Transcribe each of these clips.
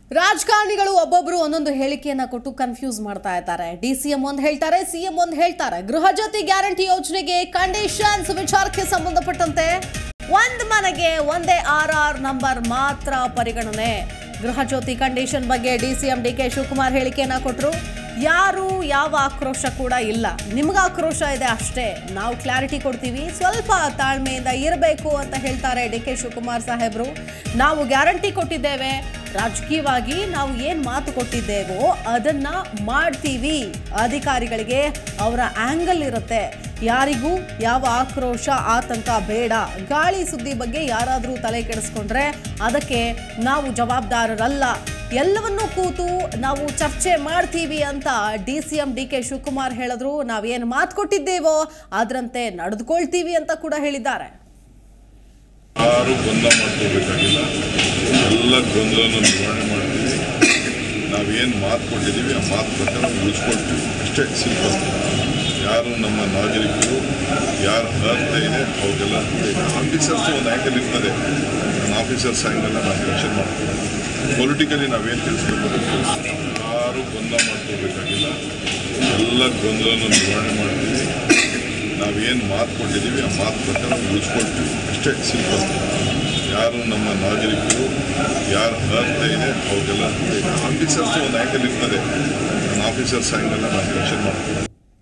ರಾಜಕಾರಣಿಗಳು ಒಬ್ಬೊಬ್ರು ಒಂದೊಂದು ಹೇಳಿಕೆಯನ್ನ ಕೊಟ್ಟು ಕನ್ಫ್ಯೂಸ್ ಮಾಡ್ತಾ ಇದ್ದಾರೆ ಡಿ ಸಿ ಎಂ ಒಂದು ಹೇಳ್ತಾರೆ ಸಿಎಂ ಒಂದು ಹೇಳ್ತಾರೆ ಗೃಹ ಜ್ಯೋತಿ ಗ್ಯಾರಂಟಿ ಯೋಜನೆಗೆ ಕಂಡೀಷನ್ಸ್ ವಿಚಾರಕ್ಕೆ ಸಂಬಂಧಪಟ್ಟಂತೆ ಒಂದ್ ಮನೆಗೆ ಒಂದೇ ಆರ್ ಆರ್ ನಂಬರ್ ಮಾತ್ರ ಪರಿಗಣನೆ ಗೃಹ ಜ್ಯೋತಿ ಕಂಡೀಷನ್ ಬಗ್ಗೆ D C M D K Shivakumar ಹೇಳಿಕೆಯನ್ನ ಕೊಟ್ಟರು ಯಾರು ಯಾವ ಆಕ್ರೋಶ ಕೂಡ ಇಲ್ಲ ನಿಮ್ಗೆ ಆಕ್ರೋಶ ಇದೆ ಅಷ್ಟೇ ನಾವು ಕ್ಲಾರಿಟಿ ಕೊಡ್ತೀವಿ ಸ್ವಲ್ಪ ತಾಳ್ಮೆಯಿಂದ ಇರಬೇಕು ಅಂತ ಹೇಳ್ತಾರೆ ಡಿ ಕೆ ಶಿವಕುಮಾರ್ ಸಾಹೇಬರು ನಾವು ಗ್ಯಾರಂಟಿ ಕೊಟ್ಟಿದ್ದೇವೆ ರಾಜಕೀಯವಾಗಿ ನಾವು ಏನು ಮಾತು ಕೊಟ್ಟಿದ್ದೇವೋ ಅದನ್ನ ಮಾಡ್ತೀವಿ ಅಧಿಕಾರಿಗಳಿಗೆ ಅವರ ಆಂಗಲ್ ಇರುತ್ತೆ ಯಾರಿಗೂ ಯಾವ ಆಕ್ರೋಶ ಆತಂಕ ಬೇಡ ಗಾಳಿ ಸುದ್ದಿ ಬಗ್ಗೆ ಯಾರಾದರೂ ತಲೆ ಕೆಡಿಸ್ಕೊಂಡ್ರೆ ಅದಕ್ಕೆ ನಾವು ಜವಾಬ್ದಾರರಲ್ಲ ಎಲ್ಲವನ್ನೂ ಕೂತು ನಾವು ಚರ್ಚೆ ಮಾಡ್ತೀವಿ ಅಂತ D C M D K Shivakumar ಹೇಳಿದ್ರು ನಾವೇನು ಮಾತು ಕೊಟ್ಟಿದ್ದೇವೋ ಅದರಂತೆ ನಡೆದುಕೊಳ್ತೀವಿ ಅಂತ ಕೂಡ ಹೇಳಿದ್ದಾರೆ ಯಾರು ಗೊಂದಲ ಮಾಡ್ಕೋಬೇಕಾಗಿಲ್ಲ ಎಲ್ಲ ಗೊಂದಲನ ನಿವಾರಣೆ ಮಾಡ್ತೀವಿ ನಾವೇನು ಮಾತು ಕೊಟ್ಟಿದ್ದೀವಿ ಆ ಮಾತು ಪ್ರಕಾರ ಉಳಿಸ್ಕೊಳ್ತೀವಿ ಅಷ್ಟೇ ಸಿಂಪಲ್ ಯಾರು ನಮ್ಮ ನಾಗರಿಕರು ಯಾರು ಅರ್ಥ ಇದೆ ಅವ್ರಿಗೆಲ್ಲ ಆಫೀಸರ್ಸ್ ಒಂದು ಆ್ಯಂಗಲ್ ಇರ್ತದೆ ನನ್ನ ಆಫೀಸರ್ಸ್ ಆ್ಯಂಗಲ್ನ ನಾವು ಮೆನ್ಷನ್ ಮಾಡ್ತೀವಿ ಪೊಲಿಟಿಕಲಿ ನಾವೇನು ತಿಳಿಸ್ಬೇಕು ಯಾರು ಗೊಂದಲ ಮಾಡ್ಕೋಬೇಕಾಗಿಲ್ಲ ಎಲ್ಲ ಗೊಂದಲನ ನಿವಾರಣೆ ಮಾಡ್ತೀವಿ ನಾವೇನು ಮಾತು ಕೊಟ್ಟಿದ್ದೀವಿ ಆ ಮಾತು ಪ್ರಕಾರ ಉಳಿಸ್ಕೊಳ್ತೀವಿ ಅಷ್ಟೇ ಸಿಂಪಲ್ ಯಾರು ನಮ್ಮ ನಾಗರಿಕರು ಯಾರು ಅರ್ಥ ಇದೆ ಅವ್ರಿಗೆಲ್ಲ ಆಫೀಸರ್ಸ್ ಒಂದು ಆ್ಯಂಗಲ್ ಇರ್ತದೆ ನನ್ನ ಆಫೀಸರ್ಸ್ ಆ್ಯಂಗಲ್ನ ನಾವು ಮೆನ್ಷನ್ ಮಾಡ್ತೀವಿ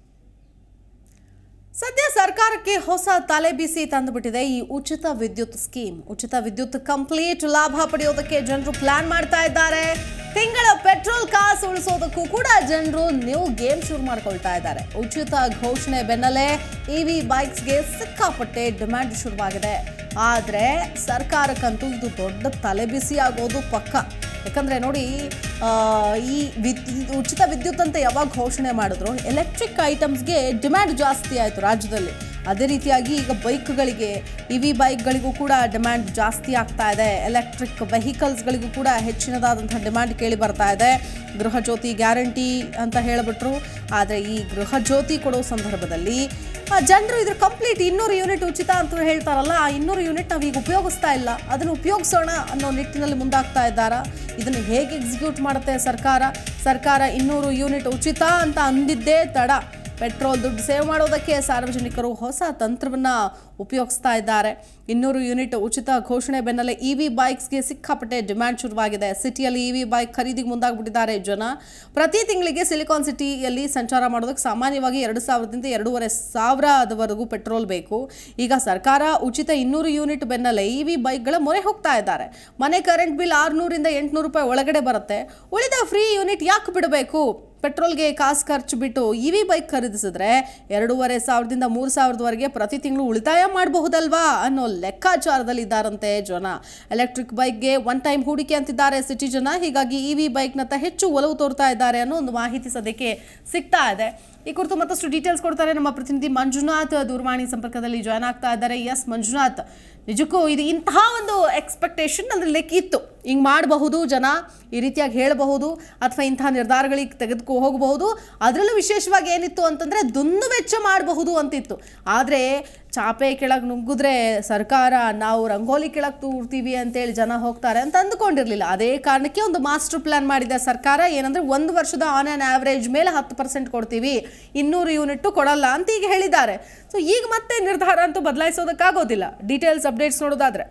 ಸದ್ಯ ಸರ್ಕಾರಕ್ಕೆ ಹೊಸ ತಲೆಬಿಸಿ ತಂದುಬಿಟ್ಟಿದೆ ಈ ಉಚಿತ ವಿದ್ಯುತ್ ಸ್ಕೀಮ್ ಉಚಿತ ವಿದ್ಯುತ್ ಕಂಪ್ಲೀಟ್ ಲಾಭ ಪಡೆಯೋದಕ್ಕೆ ಜನರು ಪ್ಲಾನ್ ಮಾಡ್ತಾ ಇದ್ದಾರೆ ತಿಂಗಳ ಪೆಟ್ರೋಲ್ ಕಾಸು ಉಳಿಸೋದಕ್ಕೂ ಕೂಡ ಜನರು ನ್ಯೂ ಗೇಮ್ ಶುರು ಮಾಡ್ಕೊಳ್ತಾ ಇದ್ದಾರೆ ಉಚಿತ ಘೋಷಣೆ ಬೆನ್ನಲ್ಲೇ ಇವಿ ಬೈಕ್ಸ್ಗೆ ಸಿಕ್ಕಾಪಟ್ಟೆ ಡಿಮ್ಯಾಂಡ್ ಶುರುವಾಗಿದೆ ಆದರೆ ಸರ್ಕಾರಕ್ಕಂತೂ ಇದು ದೊಡ್ಡ ತಲೆಬಿಸಿ ಆಗೋದು ಪಕ್ಕ ಯಾಕಂದ್ರೆ ನೋಡಿ ಆ, ಈ ವಿದ್ ಈ ಉಚಿತ ವಿದ್ಯುತ್ ಅಂತ ಯಾವಾಗ ಘೋಷಣೆ ಮಾಡಿದ್ರು ಎಲೆಕ್ಟ್ರಿಕ್ ಐಟಮ್ಸ್ಗೆ ಡಿಮ್ಯಾಂಡ್ ಜಾಸ್ತಿ ಆಯಿತು ರಾಜ್ಯದಲ್ಲಿ ಅದೇ ರೀತಿಯಾಗಿ ಈಗ ಬೈಕ್ಗಳಿಗೆ ಇ ವಿ ಬೈಕ್ಗಳಿಗೂ ಕೂಡ ಡಿಮ್ಯಾಂಡ್ ಜಾಸ್ತಿ ಆಗ್ತಾ ಇದೆ ಎಲೆಕ್ಟ್ರಿಕ್ ವೆಹಿಕಲ್ಸ್ಗಳಿಗೂ ಕೂಡ ಹೆಚ್ಚಿನದಾದಂಥ ಡಿಮ್ಯಾಂಡ್ ಕೇಳಿ ಬರ್ತಾ ಇದೆ ಗೃಹ ಜ್ಯೋತಿ ಗ್ಯಾರಂಟಿ ಅಂತ ಹೇಳಿಬಿಟ್ರು ಆದರೆ ಈ ಗೃಹ ಜ್ಯೋತಿ ಕೊಡೋ ಸಂದರ್ಭದಲ್ಲಿ ಜನರು ಇದ್ರ ಕಂಪ್ಲೀಟ್ ಇನ್ನೂರು ಯೂನಿಟ್ ಉಚಿತ ಅಂತ ಹೇಳ್ತಾರಲ್ಲ ಆ ಇನ್ನೂರು ಯೂನಿಟ್ ನಾವು ಈಗ ಉಪಯೋಗಿಸ್ತಾ ಇಲ್ಲ ಅದನ್ನು ಉಪಯೋಗಿಸೋಣ ಅನ್ನೋ ನಿಟ್ಟಿನಲ್ಲಿ ಮುಂದಾಗ್ತಾ ಇದ್ದಾರಾ ಇದನ್ನು ಹೇಗೆ ಎಕ್ಸಿಕ್ಯೂಟ್ ಮಾಡುತ್ತೆ ಸರ್ಕಾರ ಸರ್ಕಾರ ಇನ್ನೂರು ಯೂನಿಟ್ ಉಚಿತ ಅಂತ ಅಂದಿದ್ದೇ ತಡ ಪೆಟ್ರೋಲ್ ದುಡ್ಡು ಸೇವ್ ಮಾಡೋದಕ್ಕೆ ಸಾರ್ವಜನಿಕರು ಹೊಸ ತಂತ್ರವನ್ನು ಉಪಯೋಗಿಸ್ತಾ ಇದ್ದಾರೆ ಇನ್ನೂರು ಯೂನಿಟ್ ಉಚಿತ ಘೋಷಣೆ ಬೆನ್ನಲ್ಲೇ ಇ ವಿ ಬೈಕ್ಸ್ಗೆ ಸಿಕ್ಕಾಪಟ್ಟೆ ಡಿಮ್ಯಾಂಡ್ ಶುರುವಾಗಿದೆ ಸಿಟಿಯಲ್ಲಿ ಇ ವಿ ಬೈಕ್ ಖರೀದಿಗೆ ಮುಂದಾಗ್ಬಿಟ್ಟಿದ್ದಾರೆ ಜನ ಪ್ರತಿ ತಿಂಗಳಿಗೆ ಸಿಲಿಕಾನ್ ಸಿಟಿಯಲ್ಲಿ ಸಂಚಾರ ಮಾಡೋದಕ್ಕೆ ಸಾಮಾನ್ಯವಾಗಿ ಎರಡು ಸಾವಿರದಿಂದ ಎರಡೂವರೆ ಸಾವಿರದವರೆಗೂ ಪೆಟ್ರೋಲ್ ಬೇಕು ಈಗ ಸರ್ಕಾರ ಉಚಿತ ಇನ್ನೂರು ಯೂನಿಟ್ ಬೆನ್ನಲ್ಲೇ ಇ ವಿ ಬೈಕ್ಗಳ ಮೊರೆ ಹೋಗ್ತಾ ಇದ್ದಾರೆ ಮನೆ ಕರೆಂಟ್ ಬಿಲ್ ಆರುನೂರಿಂದ ಎಂಟುನೂರು ರೂಪಾಯಿ ಒಳಗಡೆ ಬರುತ್ತೆ ಉಳಿದ ಫ್ರೀ ಯೂನಿಟ್ ಯಾಕೆ ಬಿಡಬೇಕು ಪೆಟ್ರೋಲ್ಗೆ ಕಾಸು ಖರ್ಚು ಬಿಟ್ಟು ಇ ವಿ ಬೈಕ್ ಖರೀದಿಸಿದ್ರೆ ಎರಡೂವರೆ ಸಾವಿರದಿಂದ ಮೂರು ಸಾವಿರದವರೆಗೆ ಪ್ರತಿ ತಿಂಗಳು ಉಳಿತಾಯ ಮಾಡಬಹುದಲ್ವಾ ಅನ್ನೋ ಲೆಕ್ಕಾಚಾರದಲ್ಲಿ ಇದ್ದಾರಂತೆ ಜನ ಎಲೆಕ್ಟ್ರಿಕ್ ಬೈಕ್ಗೆ ಒನ್ ಟೈಮ್ ಹೂಡಿಕೆ ಅಂತಿದ್ದಾರೆ ಸಿಟಿ ಜನ ಹೀಗಾಗಿ ಇ ವಿ ಬೈಕ್ನತ್ತ ಹೆಚ್ಚು ಒಲವು ತೋರ್ತಾ ಇದ್ದಾರೆ ಅನ್ನೋ ಒಂದು ಮಾಹಿತಿ ಸದ್ಯಕ್ಕೆ ಸಿಗ್ತಾ ಇದೆ ಈ ಕುರಿತು ಮತ್ತಷ್ಟು ಡೀಟೇಲ್ಸ್ ಕೊಡ್ತಾರೆ ನಮ್ಮ ಪ್ರತಿನಿಧಿ ಮಂಜುನಾಥ್ ದೂರವಾಣಿ ಸಂಪರ್ಕದಲ್ಲಿ ಜಾಯ್ನ್ ಆಗ್ತಾ ಇದ್ದಾರೆ ಎಸ್ ಮಂಜುನಾಥ್ ನಿಜಕ್ಕೂ ಇದು ಇಂತಹ ಒಂದು ಎಕ್ಸ್ಪೆಕ್ಟೇಷನ್ ಅಂದ್ರೆ ಲೆಕ್ಕ ಇತ್ತು ಹಿಂಗೆ ಮಾಡಬಹುದು ಜನ ಈ ರೀತಿಯಾಗಿ ಹೇಳಬಹುದು ಅಥವಾ ಇಂತಹ ನಿರ್ಧಾರಗಳಿಗೆ ತೆಗೆದುಕೊ ಹೋಗಬಹುದು ಅದರಲ್ಲೂ ವಿಶೇಷವಾಗಿ ಏನಿತ್ತು ಅಂತಂದರೆ ದುಂದು ವೆಚ್ಚ ಮಾಡಬಹುದು ಅಂತಿತ್ತು ಆದರೆ ಚಾಪೆ ಕೆಳಗೆ ನುಗ್ಗಿದ್ರೆ ಸರ್ಕಾರ ನಾವು ರಂಗೋಲಿ ಕೆಳಗೆ ತೂರ್ತೀವಿ ಅಂತೇಳಿ ಜನ ಹೋಗ್ತಾರೆ ಅಂತ ಅಂದ್ಕೊಂಡಿರಲಿಲ್ಲ ಅದೇ ಕಾರಣಕ್ಕೆ ಒಂದು ಮಾಸ್ಟರ್ ಪ್ಲಾನ್ ಮಾಡಿದೆ ಸರ್ಕಾರ ಏನಂದ್ರೆ ಒಂದು ವರ್ಷದ ಆನ್ ಆನ್ ಆವ್ರೇಜ್ ಮೇಲೆ ಹತ್ತು ಪರ್ಸೆಂಟ್ ಕೊಡ್ತೀವಿ ಇನ್ನೂರು ಯೂನಿಟ್ ಕೊಡಲ್ಲ ಅಂತ ಈಗ ಹೇಳಿದ್ದಾರೆ ಸೊ ಈಗ ಮತ್ತೆ ನಿರ್ಧಾರ ಅಂತೂ ಬದಲಾಯಿಸೋದಕ್ಕಾಗೋದಿಲ್ಲ ಡೀಟೇಲ್ಸ್ ಅಪ್ಡೇಟ್ಸ್ ನೋಡೋದಾದ್ರೆ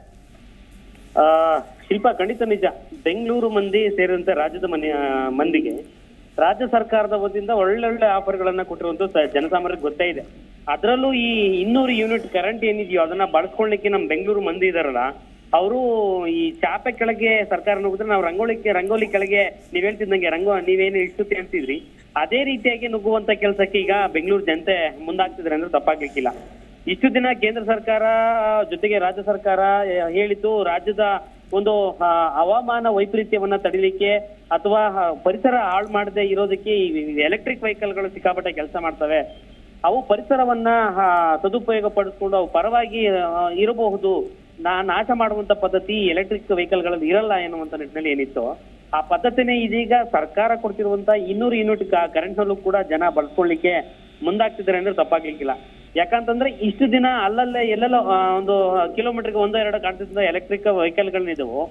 ಆ, ಶಿಲ್ಪ ಖಂಡಿತ ನಿಜ ಬೆಂಗಳೂರು ಮಂದಿ ಸೇರಿದಂತೆ ರಾಜ್ಯದ ಮನೆ ಆ, ಮಂದಿಗೆ ರಾಜ್ಯ ಸರ್ಕಾರದ ವತಿಯಿಂದ ಒಳ್ಳೊಳ್ಳೆ ಆಫರ್ಗಳನ್ನ ಕೊಟ್ಟಿರುವಂತ ಜನಸಾಮಾನ್ಯರಿಗೆ ಗೊತ್ತೇ ಇದೆ ಅದರಲ್ಲೂ ಈ ಇನ್ನೂರು ಯೂನಿಟ್ ಕರೆಂಟ್ ಏನಿದೆಯೋ ಅದನ್ನ ಬಳಸ್ಕೊಳ್ಳಿಕ್ಕೆ ನಮ್ಮ ಬೆಂಗಳೂರು ಮಂದಿ ಇದಾರಲ್ಲ ಅವರು ಈ ಚಾಪೆ ಕೆಳಗೆ ಸರ್ಕಾರ ನುಗ್ಗಿದ್ರೆ ನಾವು ರಂಗೋಲಿ ರಂಗೋಲಿ ಕೆಳಗೆ ನೀವ್ ಹೇಳ್ತಿದ್ದಂಗೆ ರಂಗೋ ನೀವೇನು ಇಷ್ಟುತ್ತೆ ಅಂತಿದ್ರಿ ಅದೇ ರೀತಿಯಾಗಿ ನುಗ್ಗುವಂತ ಕೆಲಸಕ್ಕೆ ಈಗ ಬೆಂಗಳೂರು ಜನತೆ ಮುಂದಾಗ್ತಿದ್ರೆ ಅಂದ್ರೆ ತಪ್ಪಾಗ್ಲಿಕ್ಕಿಲ್ಲ ಇಷ್ಟು ದಿನ ಕೇಂದ್ರ ಸರ್ಕಾರ ಜೊತೆಗೆ ರಾಜ್ಯ ಸರ್ಕಾರ ಆ, ಹೇಳಿದ್ದು ರಾಜ್ಯದ ಒಂದು ಆ, ಹವಾಮಾನ ವೈಪರೀತ್ಯವನ್ನ ತಡಿಲಿಕ್ಕೆ ಅಥವಾ ಆ, ಪರಿಸರ ಹಾಳು ಮಾಡದೆ ಇರೋದಕ್ಕೆ ಈ ಎಲೆಕ್ಟ್ರಿಕ್ ವೆಹಿಕಲ್ಗಳು ಸಿಕ್ಕಾಪಟ್ಟೆ ಕೆಲಸ ಮಾಡ್ತವೆ ಅವು ಪರಿಸರವನ್ನ ಆ, ಸದುಪಯೋಗ ಪಡಿಸ್ಕೊಂಡು ಅವು ಪರವಾಗಿ ಆ, ಇರಬಹುದು ನಾ ನಾಶ ಮಾಡುವಂತ ಪದ್ಧತಿ ಎಲೆಕ್ಟ್ರಿಕ್ ವೆಹಿಕಲ್ಗಳಲ್ಲಿ ಇರಲ್ಲ ಎನ್ನುವಂತ ನಿಟ್ಟಿನಲ್ಲಿ ಏನಿತ್ತು ಆ ಪದ್ಧತಿನೇ ಇದೀಗ ಸರ್ಕಾರ ಕೊಡ್ತಿರುವಂತ ಇನ್ನೂರು ಯೂನಿಟ್ ಕರೆಂಟ್ ನಲ್ಲೂ ಕೂಡ ಜನ ಬಳಸ್ಕೊಳ್ಳಿಕ್ಕೆ ಮುಂದಾಗ್ತಿದ್ದಾರೆ ಅಂದ್ರೆ ತಪ್ಪಾಗ್ಲಿಕ್ಕಿಲ್ಲ ಯಾಕಂತಂದ್ರೆ ಇಷ್ಟು ದಿನ ಅಲ್ಲಲ್ಲೇ ಎಲ್ಲೆಲ್ಲೋ ಆ, ಒಂದು ಕಿಲೋಮೀಟರ್ಗೆ ಒಂದೋ ಎರಡೋ ಕಾಣ್ತಿದ್ದ ಎಲೆಕ್ಟ್ರಿಕ್ ವೆಹಿಕಲ್ಗಳನ್ನಿದ್ದವು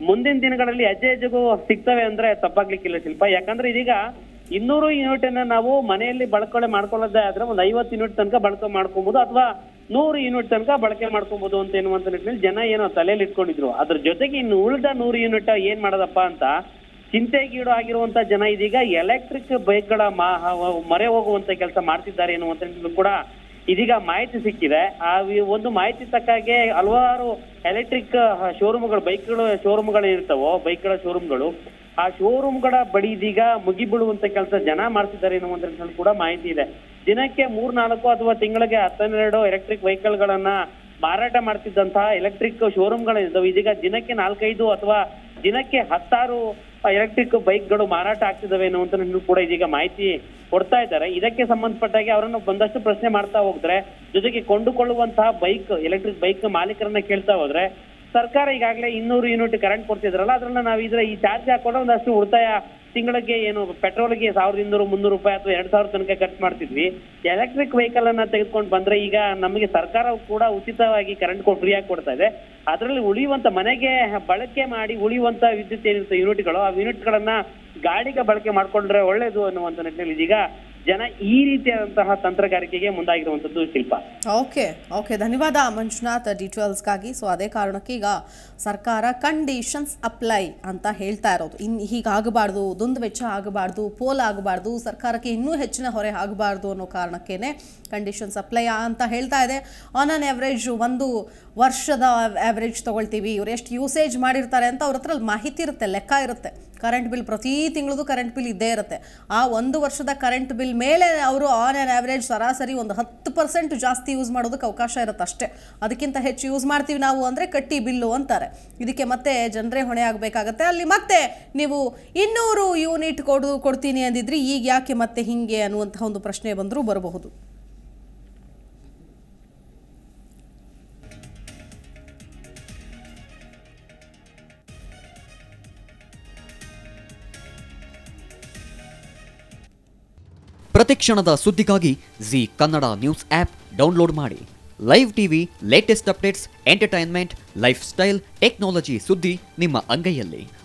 ಮುಂದಿನ ದಿನಗಳಲ್ಲಿ ಹೆಜ್ಜೆ ಹೆಜ್ಜೆಗೂ ಸಿಗ್ತವೆ ಅಂದ್ರೆ ತಪ್ಪಾಗ್ಲಿಕ್ಕಿಲ್ಲ ಶಿಲ್ಪ ಯಾಕಂದ್ರೆ ಇದೀಗ ಇನ್ನೂರು ಯೂನಿಟ್ ಅನ್ನ ನಾವು ಮನೆಯಲ್ಲಿ ಬಳಕೆ ಮಾಡ್ಕೊಳ್ಳೋದೇ ಆದ್ರೆ ಒಂದು ಐವತ್ತು ಯೂನಿಟ್ ತನಕ ಬಳಕೆ ಮಾಡ್ಕೊಬಹುದು ಅಥವಾ ನೂರು ಯೂನಿಟ್ ತನಕ ಬಳಕೆ ಮಾಡ್ಕೊಬಹುದು ಅಂತ ಎನ್ನುವಂತ ನಿಟ್ಟಿನಲ್ಲಿ ಜನ ಏನೋ ತಲೆಯಲ್ಲಿ ಇಟ್ಕೊಂಡಿದ್ರು ಅದ್ರ ಜೊತೆಗೆ ಇನ್ನು ಉಳಿದ ನೂರು ಯೂನಿಟ್ ಏನ್ ಮಾಡೋದಪ್ಪ ಅಂತ ಚಿಂತೆಗೀಡು ಆಗಿರುವಂತ ಜನ ಇದೀಗ ಎಲೆಕ್ಟ್ರಿಕ್ ಬೈಕ್ಗಳ ಮರೆ ಹೋಗುವಂತ ಕೆಲಸ ಮಾಡ್ತಿದ್ದಾರೆ ಎನ್ನುವಂತ ನಿಟ್ಟಿನಲ್ಲಿ ಕೂಡ ಇದೀಗ ಮಾಹಿತಿ ಸಿಕ್ಕಿದೆ ಆ ವಿ- ಒಂದು ಮಾಹಿತಿ ತಕ್ಕಾಗೆ ಹಲವಾರು ಎಲೆಕ್ಟ್ರಿಕ್ ಶೋರೂಮ್ಗಳು ಬೈಕ್ಗಳು ಶೋರೂಮ್ಗಳು ಇರ್ತಾವೋ ಬೈಕ್ಗಳ ಶೋರೂಮ್ಗಳು ಆ ಶೋರೂಮ್ಗಳ ಬಳಿ ಇದೀಗ ಮುಗಿಬೀಳುವಂತ ಕೆಲಸ ಜನ ಮಾಡ್ತಿದ್ದಾರೆ ಎನ್ನುವಂತ ನಿಟ್ಟಿನಲ್ಲಿ ಕೂಡ ಮಾಹಿತಿ ಇದೆ ದಿನಕ್ಕೆ ಮೂರ್ ನಾಲ್ಕು ಅಥವಾ ತಿಂಗಳಿಗೆ ಹತ್ತೆರಡು ಎಲೆಕ್ಟ್ರಿಕ್ ವೆಹಿಕಲ್ಗಳನ್ನ ಮಾರಾಟ ಮಾಡ್ತಿದ್ದಂತಹ ಎಲೆಕ್ಟ್ರಿಕ್ ಶೋರೂಮ್ಗಳಿದ್ದಾವೆ ಇದೀಗ ದಿನಕ್ಕೆ ನಾಲ್ಕೈದು ಅಥವಾ ದಿನಕ್ಕೆ ಹತ್ತಾರು ಎಲೆಕ್ಟ್ರಿಕ್ ಬೈಕ್ಗಳು ಮಾರಾಟ ಆಗ್ತಿದಾವೆ ಅನ್ನುವಂತ ನಿಟ್ಟಿನಲ್ಲಿ ಕೂಡ ಇದೀಗ ಮಾಹಿತಿ ಕೊಡ್ತಾ ಇದ್ದಾರೆ ಇದಕ್ಕೆ ಸಂಬಂಧಪಟ್ಟಾಗೆ ಅವರನ್ನು ಒಂದಷ್ಟು ಪ್ರಶ್ನೆ ಮಾಡ್ತಾ ಹೋದ್ರೆ ಜೊತೆಗೆ ಕೊಂಡುಕೊಳ್ಳುವಂತಹ ಬೈಕ್ ಎಲೆಕ್ಟ್ರಿಕ್ ಬೈಕ್ ಮಾಲೀಕರನ್ನ ಕೇಳ್ತಾ ಹೋದ್ರೆ ಸರ್ಕಾರ ಈಗಾಗಲೇ ಇನ್ನೂರು ಯೂನಿಟ್ ಕರೆಂಟ್ ಕೊಡ್ತಿದ್ರಲ್ಲ ಅದ್ರನ್ನ ನಾವು ಇದ್ರ ಈ ಚಾರ್ಜ್ ಹಾಕೊಂಡು ಒಂದಷ್ಟು ಉಳಿತಾಯ ತಿಂಗಳಿಗೆ ಏನು ಪೆಟ್ರೋಲ್ಗೆ ಸಾವಿರದ ಇನ್ನೂರು ಮುನ್ನೂರು ರೂಪಾಯಿ ಅಥವಾ ಎರಡ್ ಸಾವಿರ ತನಕ ಖರ್ಚು ಮಾಡ್ತಿದ್ವಿ ಎಲೆಕ್ಟ್ರಿಕ್ ವೆಹಿಕಲ್ ಅನ್ನ ತೆಗೆದುಕೊಂಡು ಬಂದ್ರೆ ಈಗ ನಮಗೆ ಸರ್ಕಾರ ಕೂಡ ಉಚಿತವಾಗಿ ಕರೆಂಟ್ ಕೊಟ್ಟು ಫ್ರೀಯಾಗಿ ಕೊಡ್ತಾ ಇದೆ ಅದರಲ್ಲಿ ಉಳಿಯುವಂತ ಮನೆಗೆ ಬಳಕೆ ಮಾಡಿ ಉಳಿಯುವಂತ ವಿದ್ಯುತ್ ಏನಿರುತ್ತೆ ಯೂನಿಟ್ಗಳು ಆ ಯೂನಿಟ್ಗಳನ್ನ ಗಾಡಿಗೆ ಬಳಕೆ ಮಾಡ್ಕೊಂಡ್ರೆ ಒಳ್ಳೇದು ಅನ್ನುವಂತ ನಿಟ್ಟಿನಲ್ಲಿ ಇದೀಗ ಜನ ಈ ರೀತಿಯಾದಂತಹ ತಂತ್ರಗಾರಿಕೆಗೆ ಮುಂದಾಗಿರುವಂತದ್ದು ಶಿಲ್ಪ ಓಕೆ ಓಕೆ ಧನ್ಯವಾದ ಮಂಜುನಾಥ್ ಡೀಟೇಲ್ಸ್ಗಾಗಿ ಸೊ ಅದೇ ಕಾರಣಕ್ಕೆ ಈಗ ಸರ್ಕಾರ ಕಂಡೀಷನ್ಸ್ ಅಪ್ಲೈ ಅಂತ ಹೇಳ್ತಾ ಇರೋದು ಇನ್ ಹೀಗಾಗಬಾರ್ದು ದುಂದು ವೆಚ್ಚ ಆಗಬಾರ್ದು ಪೋಲ್ ಆಗಬಾರ್ದು ಸರ್ಕಾರಕ್ಕೆ ಇನ್ನೂ ಹೆಚ್ಚಿನ ಹೊರೆ ಆಗಬಾರ್ದು ಅನ್ನೋ ಕಾರಣಕ್ಕೇನೆ ಕಂಡೀಷನ್ಸ್ ಅಪ್ಲೈ ಅಂತ ಹೇಳ್ತಾ ಇದೆ ಆನ್ ಆನ್ ಆವ್ರೇಜ್ ಒಂದು ವರ್ಷದ ಆವ್ರೇಜ್ ತಗೊಳ್ತೀವಿ ಇವ್ರು ಎಷ್ಟು ಯೂಸೇಜ್ ಮಾಡಿರ್ತಾರೆ ಅಂತ ಅವ್ರ ಹತ್ರ ಅಲ್ಲಿ ಮಾಹಿತಿ ಇರುತ್ತೆ ಲೆಕ್ಕ ಇರುತ್ತೆ ಕರೆಂಟ್ ಬಿಲ್ ಪ್ರತಿ ತಿಂಗಳದು ಕರೆಂಟ್ ಬಿಲ್ ಇದ್ದೇ ಇರುತ್ತೆ ಆ ಒಂದು ವರ್ಷದ ಕರೆಂಟ್ ಬಿಲ್ ಮೇಲೆ ಅವರು ಆನ್ ಆನ್ ಆವ್ರೇಜ್ ಸರಾಸರಿ ಒಂದು ಹತ್ತು ಪರ್ಸೆಂಟ್ ಜಾಸ್ತಿ ಯೂಸ್ ಮಾಡೋದಕ್ಕೆ ಅವಕಾಶ ಇರುತ್ತೆ ಅಷ್ಟೇ ಅದಕ್ಕಿಂತ ಹೆಚ್ಚು ಯೂಸ್ ಮಾಡ್ತೀವಿ ನಾವು ಅಂದರೆ ಕಟ್ಟಿ ಬಿಲ್ಲು ಅಂತಾರೆ ಇದಕ್ಕೆ ಮತ್ತೆ ಜನರೇ ಹೊಣೆ ಆಗಬೇಕಾಗತ್ತೆ ಅಲ್ಲಿ ಮತ್ತೆ ನೀವು ಇನ್ನೂರು ಯೂನಿಟ್ ಕೊಡು ಕೊಡ್ತೀನಿ ಅಂದಿದ್ರಿ ಈಗ ಯಾಕೆ ಮತ್ತೆ ಹಿಂಗೆ ಅನ್ನುವಂತಹ ಒಂದು ಪ್ರಶ್ನೆ ಬಂದರೂ ಬರಬಹುದು ಪ್ರತಿಕ್ಷಣದ ಸುದ್ದಿಗಾಗಿ Zee Kannada news app download ಮಾಡಿ live TV latest updates entertainment lifestyle technology ಸುದ್ದಿ ನಿಮ್ಮ ಅಂಗೈಯಲ್ಲಿ